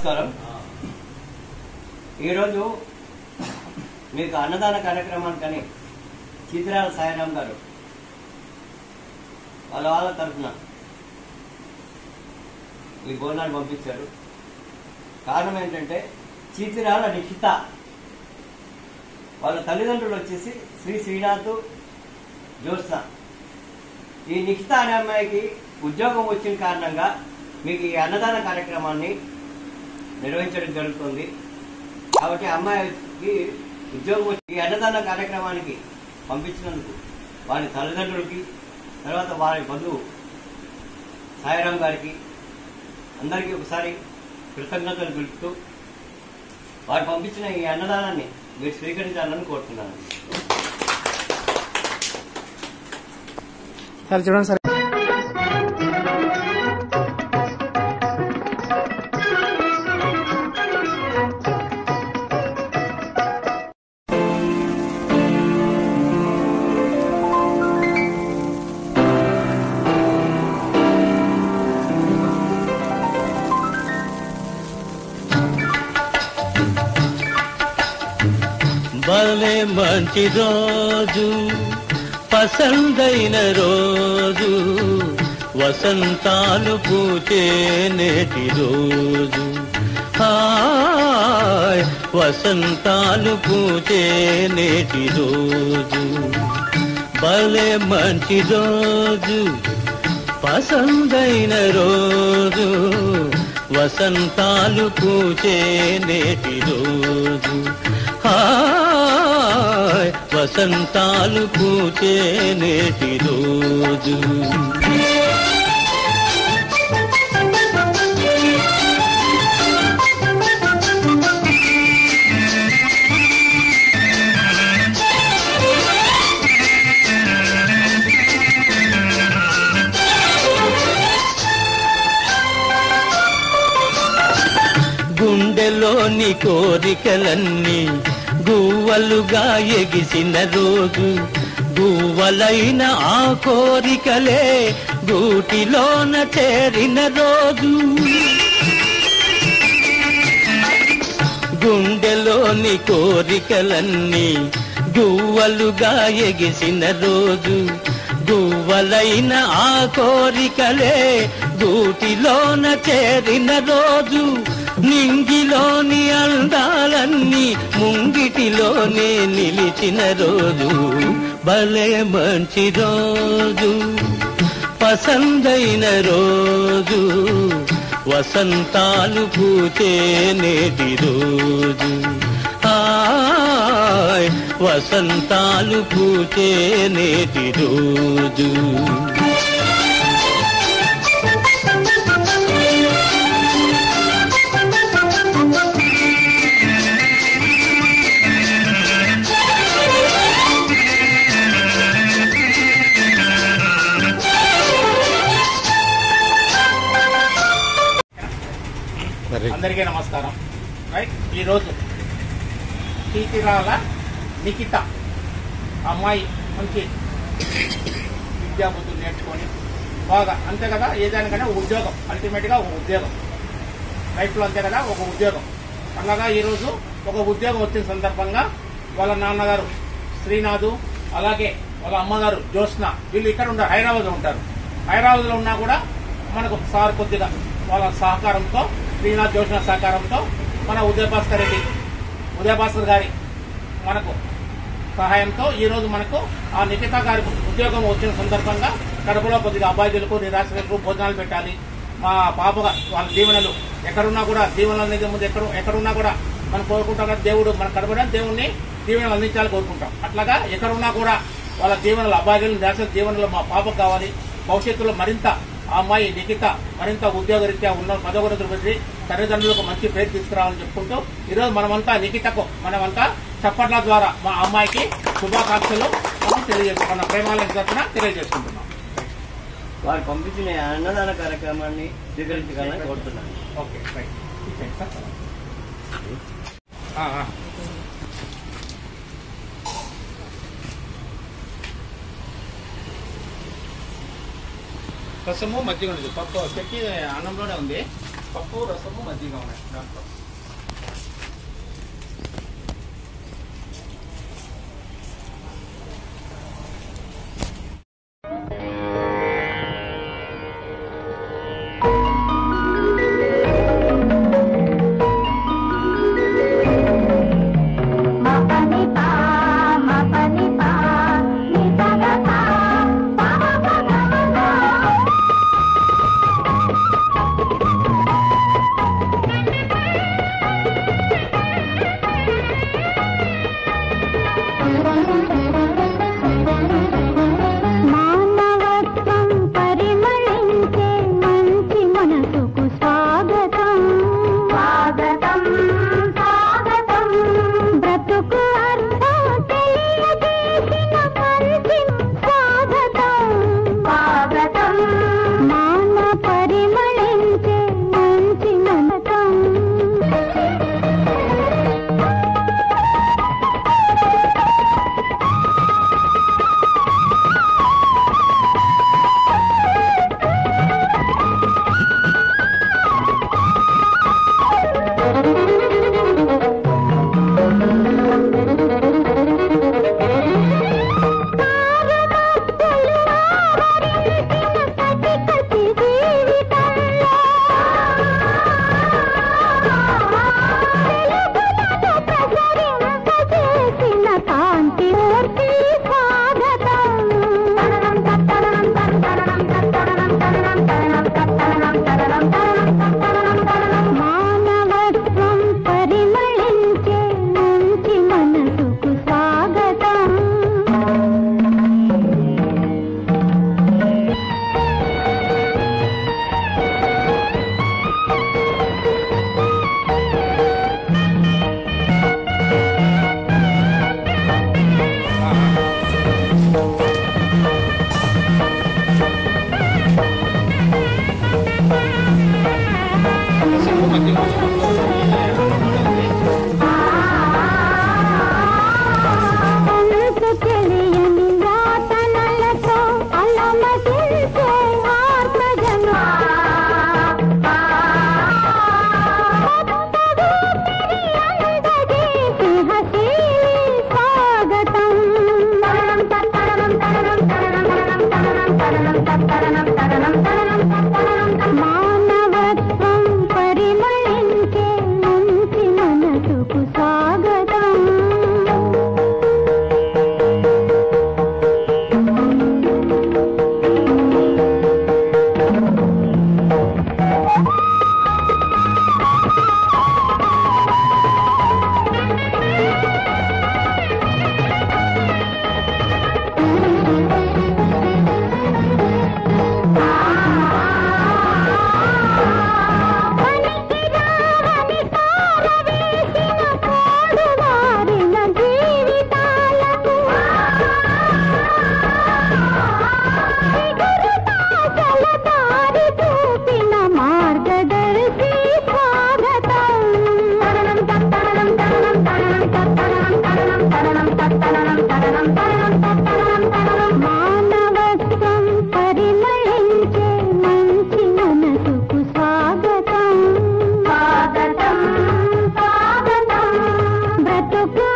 నమస్కారం ఈరోజు మీకు అన్నదాన కార్యక్రమానికని చిత్రాల సాయిరాం గారు వాళ్ళ వాళ్ళ తరఫున ఈ బోనాలు పంపించారు కారణం ఏంటంటే చీతిరాల నిఖిత వాళ్ళ తల్లిదండ్రులు వచ్చేసి శ్రీ శ్రీనాథ్ జ్యోత్స్న ఈ నిఖిత అనే అమ్మాయికి ఉద్యోగం వచ్చిన కారణంగా మీకు ఈ అన్నదాన కార్యక్రమాన్ని నిర్వహించడం జరుగుతుంది కాబట్టి ఆ అమ్మాయికి ఉద్యోగం వచ్చి ఈ అన్నదాన కార్యక్రమానికి పంపించినందుకు వారి తల్లిదండ్రులకి తర్వాత వారి బంధువు సాయిరాం గారికి అందరికీ ఒకసారి కృతజ్ఞతలు తెలుపుతూ వారు పంపించిన ఈ అన్నదానాన్ని మీరు స్వీకరించాలని కోరుతున్నాను సార్ చూడండి సార్ భలే మంచి రోజు పసందైన రోజు వసంతాలు పూచే నేటి రోజు హాయ్ వసంతాలు పూచే నేటి రోజు భలే మంచి రోజు పసందైన రోజు వసంతాలు పూచే నేటి రోజు హాయ్ వసంతాలు పూచే నేటి రోజు గుండెలోని కోరికలన్నీ గువ్వలుగా ఎగిసిన రోజు గువ్వలైన ఆ కోరికలే గూటిలోన చేరిన రోజు గుండెలోని కోరికలన్నీ గువ్వలుగా ఎగిసిన రోజు గువ్వలైన ఆ కోరికలే గూటిలోన చేరిన రోజు నింగిలోని అందాలన్నీ ముంగిటిలోనే నిలిచిన రోజు భలే మంచి రోజు పసందైన రోజు వసంతాలు పూచే నేటి రోజు హాయ్ వసంతాలు పూచే నేటి రోజు అందరికీ నమస్కారం రైట్ ఈరోజు కీర్తిరాల నిఖిత అమ్మాయి మంచి విద్యాబుద్ధులు నేర్చుకొని బాగా అంతే కదా ఏదైనా ఒక ఉద్యోగం అల్టిమేట్గా ఒక ఉద్యోగం లైఫ్లో అంతే కదా ఒక ఉద్యోగం అలాగా ఈరోజు ఒక ఉద్యోగం వచ్చిన సందర్భంగా వాళ్ళ నాన్నగారు శ్రీనాథు అలాగే వాళ్ళ అమ్మగారు జ్యోత్స్న వీళ్ళు ఇక్కడ ఉంటారు హైదరాబాద్లో ఉంటారు హైదరాబాద్లో ఉన్నా కూడా మనకు సార్ కొద్దిగా వాళ్ళ సహకారంతో శ్రీనాథ్ జ్యోత్స్న సహకారంతో మన ఉదయభాస్కర్ రెడ్డి ఉదయభాస్కర్ గారి మనకు సహాయంతో ఈ రోజు మనకు ఆ నిఖిత గారి ఉద్యోగం వచ్చిన సందర్భంగా కడపలో కొద్దిగా అబ్బాయిలకు నిరాశ్రయులకు భోజనాలు పెట్టాలి మా పాప వాళ్ళ దీవెనలు ఎక్కడున్నా కూడా దీవెనలు అనేది ముందు ఎక్కడ ఎక్కడున్నా కూడా మనం కోరుకుంటాం కదా దేవుడు మన కడపడ దేవుణ్ణి దీవెనలు అందించాలని కోరుకుంటాం అట్లాగా ఎక్కడున్నా కూడా వాళ్ళ దీవెనలు అబ్బాయిలు నిరాశ్ర దీవెనలు మా పాపకు కావాలి భవిష్యత్తులో మరింత ఆ అమ్మాయి నిఖిత మరింత ఉద్యోగరీత్యా ఉన్న పదవులు పెట్టి తల్లిదండ్రులకు మంచి పేరు తీసుకురావాలని చెప్పుకుంటూ ఈరోజు మనమంతా నిఖితకు మనమంతా చప్పట్ల ద్వారా మా అమ్మాయికి శుభాకాంక్షలు మనం తెలియజేసుకున్నాం ప్రేమాలను తరఫున తెలియజేసుకుంటున్నాం వారు పంపించిన ఈ అన్నదాన కార్యక్రమాన్ని స్వీకరించగలని కోరుతున్నాను ఓకే రైట్ ఇచ్చేయండి సార్ ఆ, ఆ. రసము మజ్జిగ ఉంది పప్పు చెక్కి అన్నంలోనే ఉంది పప్పు రసము మజ్జిగ ఉన్నాయి దాంట్లో మపని పా మపని పా నిసగ పా పా పా పా మానవత్వం పరిమళించే మంచి మనసుకు స్వాగతం స్వాగతం స్వాగతం బ్రతుకు అర్థం తెలియజేసిన మంచి స్వాగతం స్వాగతం మాన పరిమళించే మంచి మనసం మానవత్వం పరిమళించే మంచి మనసుకు స్వాగతం రసము మజ్జిగ మనసు తెలియని వ్రాతనలతో అలమటించే ఆత్మజను స్వాగతం మానవత్వం పరిమళించే మంచి మనసుకు స్వాగతం పనికిరావని తారవేసిన కోడువారిన జీవితాలకు చిగురుతాశల దారి చూపిన మార్గదర్శి స్వాగతం మానవత్వం పరిమళించే మంచి మనసుకు స్వాగతం స్వాగతం స్వాగతం బ్రతుకు